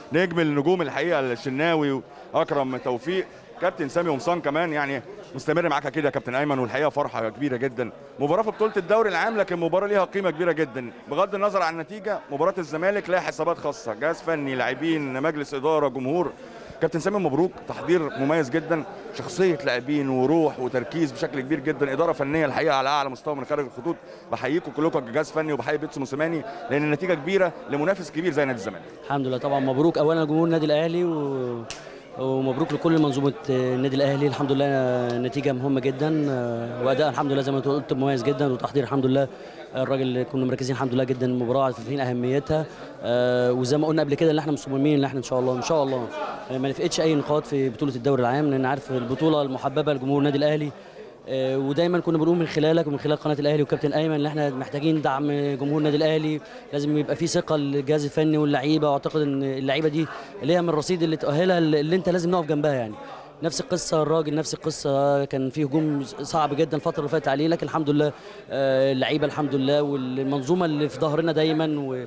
نجم النجوم الحقيقه الشناوي واكرم توفيق كابتن سامي قمصان كمان يعني مستمر معاك اكيد يا كابتن ايمن والحقيقه فرحه كبيره جدا مباراه في بطوله الدوري العام لكن مباراه ليها قيمه كبيره جدا بغض النظر عن النتيجه مباراه الزمالك لها حسابات خاصه جهاز فني لاعبين مجلس اداره جمهور كابتن سامي مبروك تحضير مميز جدا شخصيه لاعبين وروح وتركيز بشكل كبير جدا اداره فنيه الحقيقه على اعلى مستوى من خارج الخطوط بحييكم كلكم كجهاز فني وبحيي بيتسو موسيماني لان النتيجه كبيره لمنافس كبير زي نادي الزمالك الحمد لله طبعا مبروك اولا لجمهور النادي الاهلي و... ومبروك لكل منظومه النادي الاهلي الحمد لله نتيجه مهمه جدا واداء الحمد لله زي ما انت قلت مميز جدا وتحضير الحمد لله الراجل كنا مركزين الحمد لله جدا المباراه عارفين اهميتها وزي ما قلنا قبل كده ان احنا مصممين ان احنا ان شاء الله ان شاء الله ما نفقدش اي نقاط في بطوله الدوري العام لان عارف البطوله المحببه لجمهور النادي الاهلي ودايما كنا بنقول من خلالك ومن خلال قناه الاهلي وكابتن ايمن ان احنا محتاجين دعم جمهور النادي الاهلي لازم يبقى في ثقه للجهاز الفني واللعيبه واعتقد ان اللعيبه دي اللي هي من الرصيد اللي تؤهلها اللي انت لازم نقف جنبها يعني نفس القصه الراجل نفس القصه كان في هجوم صعب جدا الفتره اللي فاتت عليه لكن الحمد لله اللعيبه الحمد لله والمنظومه اللي في ظهرنا دايما و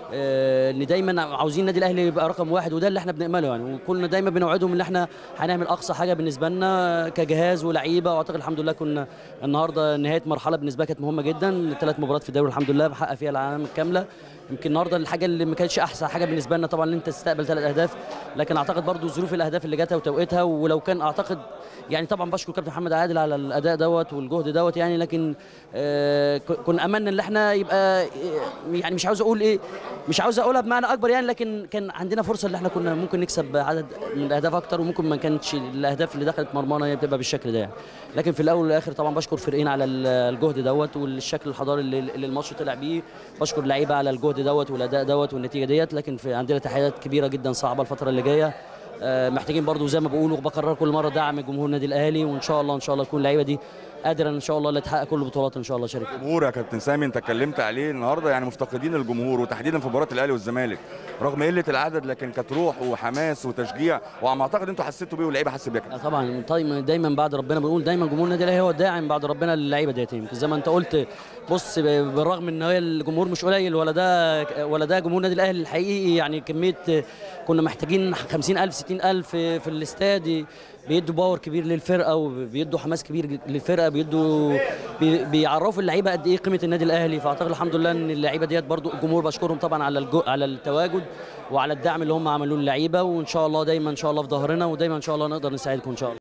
ان دايما عاوزين النادي الاهلي يبقى رقم واحد وده اللي احنا بنامله يعني وكنا دايما بنوعدهم ان احنا هنعمل اقصى حاجه بالنسبه لنا كجهاز ولعيبه واعتقد الحمد لله كنا النهارده نهايه مرحله بالنسبه كانت مهمه جدا ثلاث مباريات في الدوري الحمد لله بحقق فيها العلامه الكامله يمكن النهارده الحاجه اللي ما كانتش احسن حاجه بالنسبه لنا طبعا ان انت تستقبل ثلاث اهداف لكن اعتقد برضو ظروف الاهداف اللي جاتها وتوقيتها ولو كان اعتقد يعني طبعا بشكر كابتن محمد عادل على الاداء دوت والجهد دوت يعني لكن آه كنا املنا ان احنا يبقى يعني مش عاوز اقول ايه مش عاوز اقولها بمعنى اكبر يعني لكن كان عندنا فرصه ان احنا كنا ممكن نكسب عدد من الاهداف اكتر وممكن ما كانتش الاهداف اللي دخلت مرمانا هي بتبقى بالشكل ده يعني لكن في الاول والاخر طبعا بشكر فريقين على الجهد دوت والشكل الحضاري اللي, اللي الماتش طلع بيه بشكر اللعيبه على الجهد دوت والاداء دوت والنتيجه ديت لكن في عندنا تحديات كبيره جدا صعبه الفتره اللي جايه محتاجين برضو زي ما بقول وبكرر كل مره دعم جمهور النادي الاهلي وان شاء الله ان شاء الله تكون اللعيبه دي قادره ان شاء الله اللي تحقق كل البطولات ان شاء الله شريف الجمهور يا كابتن سامي انت اتكلمت عليه النهارده يعني مفتقدين الجمهور وتحديدا في مباراه الاهلي والزمالك رغم قله العدد لكن كانت روح وحماس وتشجيع وعم اعتقد انتوا حسيتوا بيه واللعيبه حست بيه طبعا طيب دايما بعد ربنا بنقول دايما جمهور النادي الاهلي هو الداعم بعد ربنا للعيبه ديت يمكن زي ما انت قلت بص بالرغم ان هي الجمهور مش قليل ولا ده ولا ده جمهور النادي الاهلي الحقيقي يعني كميه كنا محتاجين 50000 60000 في الاستاد بيدوا باور كبير للفرقه وبيدوا حماس كبير للفرقه بيدوا بي بيعرفوا اللعيبه قد ايه قيمه النادي الاهلي فاعتقد الحمد لله ان اللعيبه ديت برضو الجمهور بشكرهم طبعا على الجو على التواجد وعلى الدعم اللي هم عملوه للعيبه وان شاء الله دايما ان شاء الله في ظهرنا ودايما ان شاء الله نقدر نساعدكم ان شاء الله